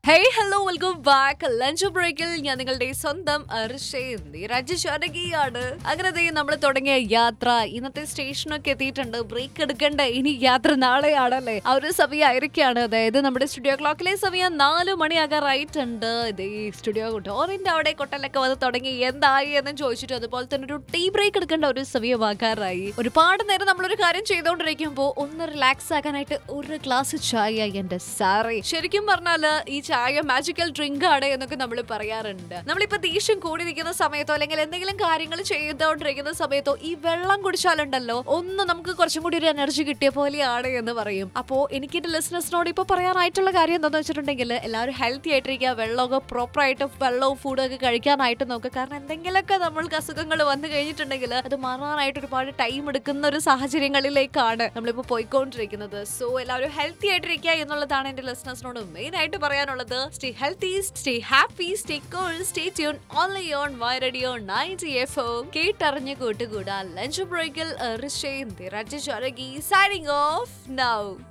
hey hello welcome back lunch ബ്രേക്കിൽ ഞാൻ നിങ്ങളുടെ സ്വന്തം രാജ്യശാനകിയാണ് അങ്ങനെ ദേ നമ്മൾ തുടങ്ങിയ യാത്ര ഇന്നത്തെ സ്റ്റേഷനൊക്കെ എത്തിയിട്ടുണ്ട് ബ്രേക്ക് എടുക്കണ്ട ഇനി യാത്ര നാളെയാണല്ലേ ആ ഒരു സമയമായിരിക്കാണ് അതായത് നമ്മുടെ സ്റ്റുഡിയോ ക്ലോക്കിലെ സമയം നാലു മണിയാകാറായിട്ടുണ്ട് ഇതേ സ്റ്റുഡിയോ ഡോറിന്റെ അവിടെ കൊട്ടലൊക്കെ വന്ന് തുടങ്ങി എന്തായി എന്ന് ചോദിച്ചിട്ട് അതുപോലെ തന്നെ ഒരു ടീ ബ്രേക്ക് എടുക്കേണ്ട ഒരു സമയമാകാറായി ഒരുപാട് നേരം നമ്മളൊരു കാര്യം ചെയ്തുകൊണ്ടിരിക്കുമ്പോൾ ഒന്ന് റിലാക്സ് ആക്കാനായിട്ട് ഒരു ഗ്ലാസ് ചായ എന്റെ സാറേ ശരിക്കും പറഞ്ഞാല് ഈ ചായ മാജിക്കൽ ഡ്രിങ്ക് ആണ് എന്നൊക്കെ നമ്മൾ പറയാറുണ്ട് നമ്മളിപ്പോ ദേഷ്യം കൂടി നിൽക്കുന്ന സമയത്തോ അല്ലെങ്കിൽ എന്തെങ്കിലും കാര്യങ്ങൾ ചെയ്തുകൊണ്ടിരിക്കുന്ന സമയത്തോ ഈ വെള്ളം കുടിച്ചാലുണ്ടല്ലോ ഒന്ന് നമുക്ക് കുറച്ചും കൂടി ഒരു എനർജി കിട്ടിയ പോലെയാണ് എന്ന് പറയും അപ്പോ എനിക്ക് എന്റെ ലിസണേഴ്സിനോട് ഇപ്പൊ പറയാനായിട്ടുള്ള കാര്യം എന്താണെന്ന് വെച്ചിട്ടുണ്ടെങ്കിൽ എല്ലാവരും ഹെൽത്തി ആയിട്ടിരിക്കുക വെള്ളമൊക്കെ പ്രോപ്പർ ആയിട്ട് വെള്ളവും ഫുഡും ഒക്കെ കഴിക്കാനായിട്ട് നോക്കുക കാരണം എന്തെങ്കിലുമൊക്കെ നമ്മൾക്ക് അസുഖങ്ങൾ വന്നു കഴിഞ്ഞിട്ടുണ്ടെങ്കിൽ അത് മാറാനായിട്ട് ഒരുപാട് ടൈം എടുക്കുന്ന ഒരു സാഹചര്യങ്ങളിലേക്കാണ് നമ്മളിപ്പോൾ പോയിക്കൊണ്ടിരിക്കുന്നത് സോ എല്ലാവരും ഹെൽത്തി ആയിട്ടിരിക്കുക എന്നുള്ളതാണ് എന്റെ ലിസണേഴ്സിനോട് മെയിൻ ആയിട്ട് പറയാനുള്ളത് stay healthy stay happy stay cool stay tune only on my radio ninety F O കേട്ടറിഞ്ഞ് കൂട്ടുകൂടാ ലഞ്ച് ബ്രേക്കിൽ Rishend Rajesh signing off now